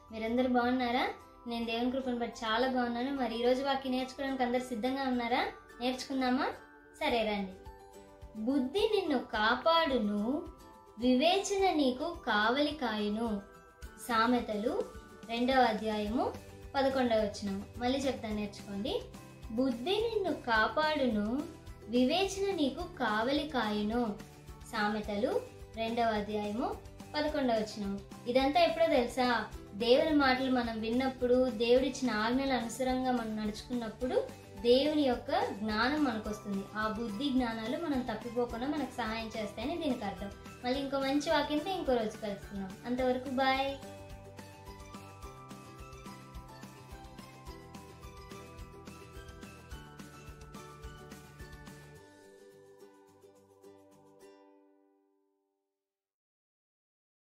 మీరందరూ బాగున్నారా నేను దేవుని కృపను బట్టి చాలా బాగున్నాను మరి ఈ రోజు వాక్యం నేర్చుకోవడానికి అందరు సిద్ధంగా ఉన్నారా నేర్చుకుందామా సరే రండి బుద్ధి నిన్ను కాపాడును వివేచన నీకు కావలి కాయును సామెతలు రెండవ అధ్యాయము పదకొండవ వచనము మళ్ళీ చెప్తాను నేర్చుకోండి బుద్ధి నిన్ను కాపాడును వివేచన నీకు కావలి కాయును సామెతలు రెండవ అధ్యాయము పదకొండవ వచనము ఇదంతా ఎప్పుడో తెలుసా దేవుని మాటలు మనం విన్నప్పుడు దేవుడిచ్చిన ఆజ్ఞల అనుసరంగా మనం నడుచుకున్నప్పుడు దేవుని యొక్క జ్ఞానం మనకు వస్తుంది ఆ బుద్ధి జ్ఞానాలు మనం తప్పిపోకుండా మనకు సహాయం చేస్తాయని దీనికి అర్థం మళ్ళీ ఇంకో మంచి వాక్యంతో ఇంకో రోజు కలుసుకుందాం అంతవరకు బాయ్